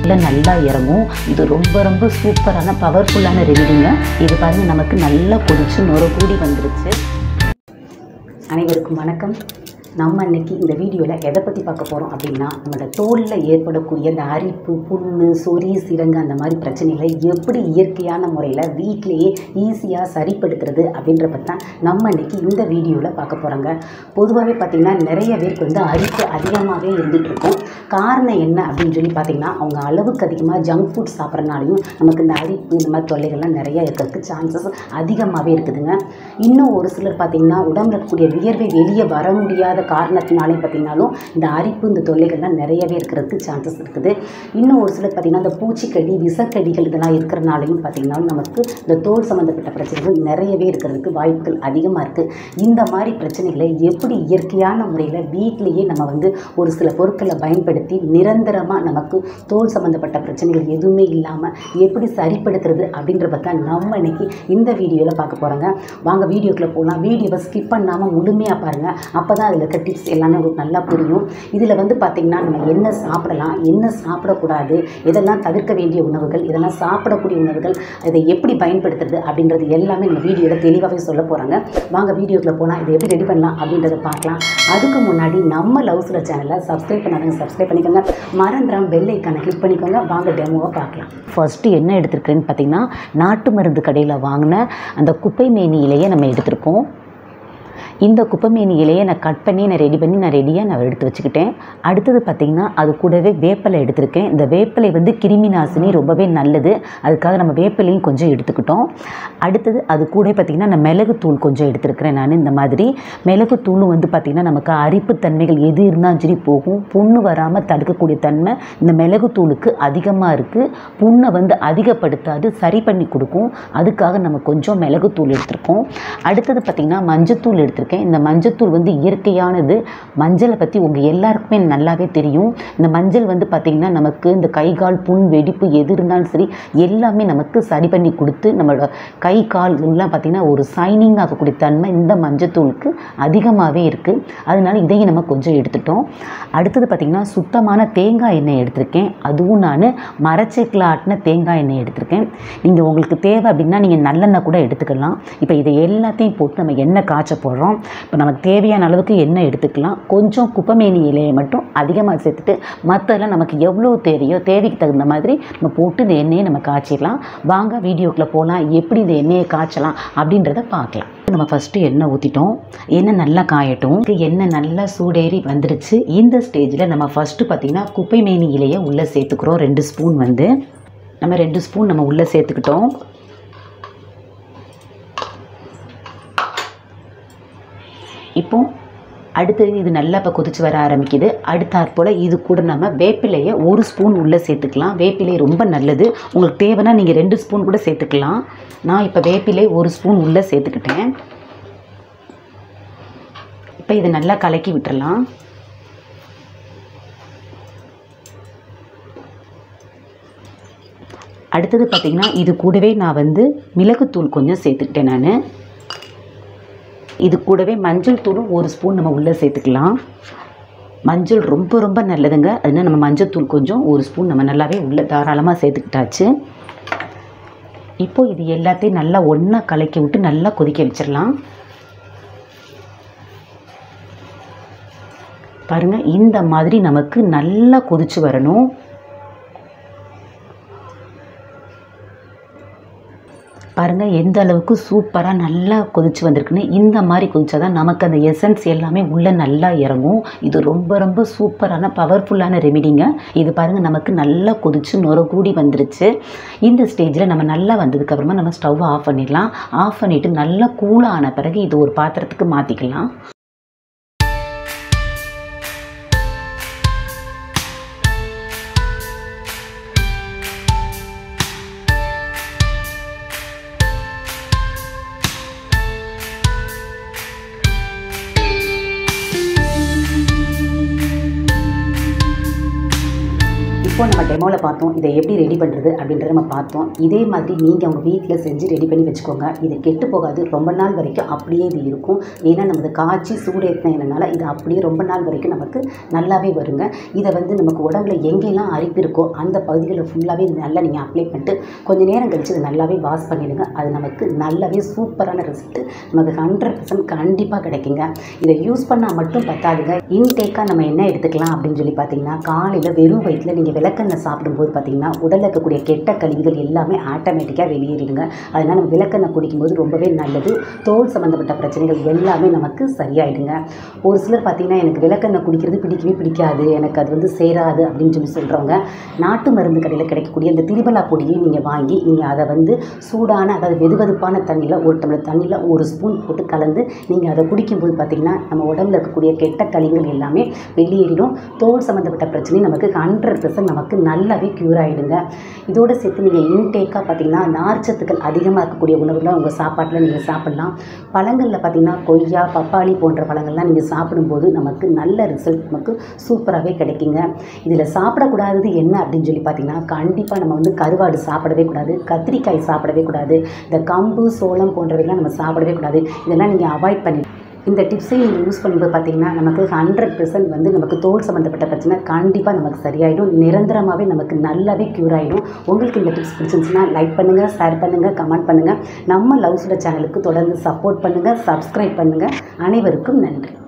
உள்ள நல்லா இறங்கும் இது ரொம்ப ரொம்ப சூப்பரான பவர்ஃபுல்லான ரெமிடிங்க இது பாருங்க நமக்கு நல்லா கொதிச்சு நுர கூடி வந்துருச்சு அனைவருக்கும் வணக்கம் நம்ம இன்னைக்கு இந்த வீடியோவில் எதை பற்றி பார்க்க போகிறோம் அப்படின்னா நம்மளோட தோலில் ஏற்படக்கூடிய இந்த அரிப்பு புண்ணு சொறி சிரங்கு அந்த மாதிரி பிரச்சனைகளை எப்படி இயற்கையான முறையில் வீட்டிலேயே ஈஸியாக சரிப்படுத்துறது அப்படின்ற பற்றி தான் நம்ம இன்னைக்கு இந்த வீடியோவில் பார்க்க போகிறோங்க பொதுவாகவே பார்த்திங்கன்னா நிறைய பேருக்கு வந்து அரிப்பு அதிகமாகவே இருந்துகிட்டு இருக்கும் காரணம் என்ன அப்படின்னு சொல்லி பார்த்தீங்கன்னா அவங்க அளவுக்கு அதிகமாக ஜங்க் ஃபுட் சாப்பிட்றனாலையும் நமக்கு இந்த அரிப்பு இந்த மாதிரி தொல்லைகள்லாம் நிறைய இருக்கிறதுக்கு சான்சஸ் அதிகமாகவே இருக்குதுங்க இன்னும் ஒரு சிலர் பார்த்தீங்கன்னா உடம்புல இருக்கக்கூடிய வியர்வை வெளியே வர முடியாத காரணத்தினாலே பார்த்தீங்கன்னாலும் இந்த அரிப்பு இந்த தொல்லைகள்லாம் நிறையவே இருக்கிறதுக்கு சான்சஸ் இருக்குது இன்னும் ஒரு சிலர் பார்த்தீங்கன்னா இந்த பூச்சிக்கடி விஷக்கடிகள் இதெல்லாம் இருக்கிறனாலையும் பார்த்தீங்கன்னாலும் நமக்கு இந்த தோல் சம்மந்தப்பட்ட பிரச்சனைகள் நிறையவே இருக்கிறதுக்கு வாய்ப்புகள் அதிகமாக இருக்குது இந்த மாதிரி பிரச்சனைகளை எப்படி இயற்கையான முறையில் வீட்டிலேயே நம்ம வந்து ஒரு சில பொருட்களை பயன்படுத்தி நிரந்தரமாக நமக்கு தோல் சம்மந்தப்பட்ட பிரச்சனைகள் எதுவுமே இல்லாமல் எப்படி சரிப்படுத்துறது அப்படின்றத தான் நம்ம இன்னைக்கு இந்த வீடியோவில் பார்க்க போகிறோங்க வாங்க வீடியோக்குள்ளே போகலாம் வீடியோவை ஸ்கிப் பண்ணாமல் முழுமையாக பாருங்கள் அப்போ தான் அதில் இருக்க டிப்ஸ் எல்லாமே உங்களுக்கு நல்லா புரியும் இதில் வந்து பார்த்திங்கன்னா நம்ம என்ன சாப்பிடலாம் என்ன சாப்பிடக்கூடாது இதெல்லாம் தவிர்க்க வேண்டிய உணவுகள் இதெல்லாம் சாப்பிடக்கூடிய உணவுகள் இதை எப்படி பயன்படுத்துறது அப்படின்றது எல்லாமே நம்ம வீடியோவில் தெளிவாகவே சொல்ல போகிறாங்க வாங்க வீடியோக்குள்ளே போனால் இதை எப்படி ரெடி பண்ணலாம் அப்படின்றத பார்க்கலாம் அதுக்கு முன்னாடி நம்ம லவ்ஸில் சேனலை சப்ஸ்கிரைப் பண்ணாதவங்க சப்ஸ்கிரைப் பண்ணிக்கோங்க மறந்துடாம பெல் ஐக்கானை கிளிக் பண்ணிக்கோங்க வாங்க டெமோவை பார்க்கலாம் ஃபர்ஸ்ட்டு என்ன எடுத்திருக்கேன்னு பார்த்தீங்கன்னா நாட்டு மருந்து கடையில் வாங்கின அந்த குப்பை மேனி இலையை நம்ம எடுத்திருக்கோம் இந்த குப்பைமேனி இலையை நான் கட் பண்ணி நான் ரெடி பண்ணி நான் ரெடியாக நான் எடுத்து வச்சுக்கிட்டேன் அடுத்தது பார்த்திங்கன்னா அது கூடவே வேப்பிலை எடுத்திருக்கேன் இந்த வேப்பிலை வந்து கிருமி நாசினி ரொம்பவே நல்லது அதுக்காக நம்ம வேப்பிலையும் கொஞ்சம் எடுத்துக்கிட்டோம் அடுத்தது அது கூட பார்த்திங்கன்னா நான் மிளகுத்தூள் கொஞ்சம் எடுத்துருக்கிறேன் நான் இந்த மாதிரி மிளகுத்தூளும் வந்து பார்த்திங்கன்னா நமக்கு அரிப்பு தன்மைகள் எது இருந்தாலும் சரி போகும் புண்ணு வராமல் தடுக்கக்கூடிய தன்மை இந்த மிளகுத்தூளுக்கு அதிகமாக இருக்குது புண்ணை வந்து அதிகப்படுத்தாது சரி பண்ணி கொடுக்கும் அதுக்காக நம்ம கொஞ்சம் மிளகுத்தூள் எடுத்திருக்கோம் அடுத்தது பார்த்திங்கன்னா மஞ்சத்தூள் எடுத்திருக்கேன் இந்த மஞ்சத்தூள் வந்து இயற்கையானது மஞ்சளை பற்றி உங்கள் எல்லாருக்குமே நல்லாவே தெரியும் இந்த மஞ்சள் வந்து பார்த்திங்கன்னா நமக்கு இந்த கை கால் புண் வெடிப்பு எது இருந்தாலும் சரி எல்லாமே நமக்கு சரி பண்ணி கொடுத்து நம்மளோட கை கால் எல்லாம் பார்த்திங்கன்னா ஒரு சைனிங் ஆகக்கூடிய தன்மை இந்த மஞ்சத்தூளுக்கு அதிகமாகவே இருக்குது அதனால இதையும் நம்ம கொஞ்சம் எடுத்துட்டோம் அடுத்தது பார்த்திங்கன்னா சுத்தமான தேங்காய் எண்ணெய் எடுத்திருக்கேன் அதுவும் நான் மரச்செக்கில் ஆட்டின தேங்காய் எண்ணெய் எடுத்திருக்கேன் நீங்கள் உங்களுக்கு தேவை அப்படின்னா நீங்கள் நல்லெண்ணெய் கூட எடுத்துக்கலாம் இப்போ இதை எல்லாத்தையும் போட்டு நம்ம எண்ணெய் காய்ச்ச போடுறோம் இப்போ நமக்கு தேவையான அளவுக்கு எண்ணெய் எடுத்துக்கலாம் கொஞ்சம் குப்பமேனி இலையை மட்டும் அதிகமாக சேர்த்துட்டு மற்றெல்லாம் நமக்கு எவ்வளோ தேவையோ தேவைக்கு தகுந்த மாதிரி நம்ம போட்டு இந்த எண்ணெயை நம்ம காய்ச்சிடலாம் வாங்க வீடியோக்குள்ளே போகலாம் எப்படி இந்த எண்ணெயை காய்ச்சலாம் அப்படின்றத பார்க்கலாம் நம்ம ஃபஸ்ட்டு எண்ணெய் ஊற்றிட்டோம் எண்ணெய் நல்லா காயட்டும் எண்ணெய் நல்லா சூடேறி வந்துடுச்சு இந்த ஸ்டேஜில் நம்ம ஃபஸ்ட்டு பார்த்திங்கன்னா குப்பை மேனி இலையை உள்ளே சேர்த்துக்கிறோம் ரெண்டு ஸ்பூன் வந்து நம்ம ரெண்டு ஸ்பூன் நம்ம உள்ளே சேர்த்துக்கிட்டோம் இப்போ அடுத்தது இது நல்லா இப்போ கொதிச்சு வர ஆரம்பிக்குது அடுத்தாற் போல் இது கூட நம்ம வேப்பிலையை ஒரு ஸ்பூன் உள்ளே சேர்த்துக்கலாம் வேப்பிலை ரொம்ப நல்லது உங்களுக்கு தேவைன்னா நீங்கள் ரெண்டு ஸ்பூன் கூட சேர்த்துக்கலாம் நான் இப்போ வேப்பிலை ஒரு ஸ்பூன் உள்ளே சேர்த்துக்கிட்டேன் இப்போ இதை நல்லா கலக்கி விட்டுறலாம் அடுத்தது பார்த்திங்கன்னா இது கூடவே நான் வந்து மிளகுத்தூள் கொஞ்சம் சேர்த்துக்கிட்டேன் நான் இது கூடவே மஞ்சள் தூளும் ஒரு ஸ்பூன் நம்ம உள்ளே சேர்த்துக்கலாம் மஞ்சள் ரொம்ப ரொம்ப நல்லதுங்க அதனால் நம்ம மஞ்சள் தூள் கொஞ்சம் ஒரு ஸ்பூன் நம்ம நல்லாவே உள்ளே தாராளமாக சேர்த்துக்கிட்டாச்சு இப்போது இது எல்லாத்தையும் நல்லா ஒன்றா கலக்கி விட்டு நல்லா கொதிக்க வச்சிடலாம் பாருங்கள் இந்த மாதிரி நமக்கு நல்லா கொதிச்சு வரணும் பாருங்கள் எந்த அளவுக்கு சூப்பராக நல்லா கொதிச்சு வந்திருக்குன்னு இந்த மாதிரி கொதிச்சா தான் நமக்கு அந்த எசன்ஸ் எல்லாமே உள்ளே நல்லா இறங்கும் இது ரொம்ப ரொம்ப சூப்பரான பவர்ஃபுல்லான ரெமிடிங்க இது பாருங்கள் நமக்கு நல்லா கொதிச்சு நுர கூடி வந்துருச்சு இந்த ஸ்டேஜில் நம்ம நல்லா வந்ததுக்கப்புறமா நம்ம ஸ்டவ் ஆஃப் பண்ணிடலாம் ஆஃப் பண்ணிவிட்டு நல்லா கூலான பிறகு இது ஒரு பாத்திரத்துக்கு மாற்றிக்கலாம் இப்போ நம்ம டெமோவில் பார்த்தோம் இதை எப்படி ரெடி பண்ணுறது அப்படின்றத நம்ம பார்த்தோம் இதே மாதிரி நீங்கள் உங்கள் வீட்டில் செஞ்சு ரெடி பண்ணி வச்சுக்கோங்க இது கெட்டு போகாது ரொம்ப நாள் வரைக்கும் அப்படியே இது இருக்கும் ஏன்னா நமக்கு காய்ச்சி சூடேற்றினதுனால இது அப்படியே ரொம்ப நாள் வரைக்கும் நமக்கு நல்லாவே வருங்க இதை வந்து நமக்கு உடம்புல எங்கெல்லாம் அரிப்பு இருக்கோ அந்த பகுதிகளில் ஃபுல்லாகவே இது நல்லா நீங்கள் அப்ளை பண்ணிட்டு கொஞ்சம் நேரம் கழிச்சு இதை நல்லாவே வாஷ் பண்ணிடுங்க அது நமக்கு நல்லாவே சூப்பரான ரிசல்ட் நமக்கு ஹண்ட்ரட் பர்சன்ட் கண்டிப்பாக கிடைக்குங்க இதை யூஸ் பண்ணால் மட்டும் பத்தாதுங்க இன்டேக்காக நம்ம என்ன எடுத்துக்கலாம் அப்படின்னு சொல்லி பார்த்தீங்கன்னா காலையில் வெறும் வயிற்றில் நீங்கள் விளக்கெண்ணெய் சாப்பிடும்போது பார்த்தீங்கன்னா உடலில் இருக்கக்கூடிய கெட்ட கழிவுகள் எல்லாமே ஆட்டோமேட்டிக்காக வெளியேறிடுங்க அதனால் நம்ம விளக்கெண்ணெய் குடிக்கும்போது ரொம்பவே நல்லது தோல் சம்மந்தப்பட்ட பிரச்சனைகள் எல்லாமே நமக்கு சரியாயிடுங்க ஒரு சிலர் பார்த்தீங்கன்னா எனக்கு விளக்கெண்ணெய் குடிக்கிறது பிடிக்கவே பிடிக்காது எனக்கு அது வந்து சேராது அப்படின்னு சொல்லி சொல்கிறவங்க நாட்டு மருந்து கடையில் கிடைக்கக்கூடிய இந்த திரிபலா பொடியை நீங்கள் வாங்கி நீங்கள் அதை வந்து சூடான அதாவது வெதுவெதுப்பான தண்ணியில் ஒரு டம்ளர் தண்ணியில் ஒரு ஸ்பூன் போட்டு கலந்து நீங்கள் அதை குடிக்கும்போது பார்த்தீங்கன்னா நம்ம உடம்புல இருக்கக்கூடிய கெட்ட கழிவுகள் எல்லாமே வெளியேறிடும் தோல் சம்மந்தப்பட்ட பிரச்சனை நமக்கு ஹண்ட்ரட் பர்சன்ட் நமக்கு நல்லாவே க்யூர் ஆகிடுங்க இதோடு சேர்த்து நீங்கள் இன்டேக்காக பார்த்தீங்கன்னா நார்ச்சத்துக்கள் அதிகமாக இருக்கக்கூடிய உணவுகளை உங்கள் சாப்பாட்டில் நீங்கள் சாப்பிட்லாம் பழங்களில் பார்த்தீங்கன்னா கொய்யா பப்பாளி போன்ற பழங்கள்லாம் நீங்கள் சாப்பிடும்போது நமக்கு நல்ல ரிசல்ட் நமக்கு சூப்பராகவே கிடைக்குங்க இதில் சாப்பிடக்கூடாதது என்ன அப்படின்னு சொல்லி பார்த்தீங்கன்னா கண்டிப்பாக நம்ம வந்து கருவாடு சாப்பிடவே கூடாது கத்திரிக்காய் சாப்பிடவே கூடாது இந்த கம்பு சோளம் போன்றவைலாம் நம்ம சாப்பிடவே கூடாது இதெல்லாம் நீங்கள் அவாய்ட் பண்ணி இந்த டிப்ஸை நீங்கள் யூஸ் பண்ணும்போது பார்த்தீங்கன்னா நமக்கு ஹண்ட்ரட் பெர்சன்ட் வந்து நமக்கு தோல் சம்மந்தப்பட்ட பிரச்சனை கண்டிப்பாக நமக்கு சரியாயிடும் நிரந்தரமாகவே நமக்கு நல்லாவே க்யூர் ஆகிடும் உங்களுக்கு இந்த டிப்ஸ் பிடிச்சிருந்துச்சுன்னா லைக் பண்ணுங்கள் ஷேர் பண்ணுங்கள் கமெண்ட் பண்ணுங்கள் நம்ம லவ் சுட சேனலுக்கு தொடர்ந்து சப்போர்ட் பண்ணுங்கள் சப்ஸ்கிரைப் பண்ணுங்கள் அனைவருக்கும் நன்றி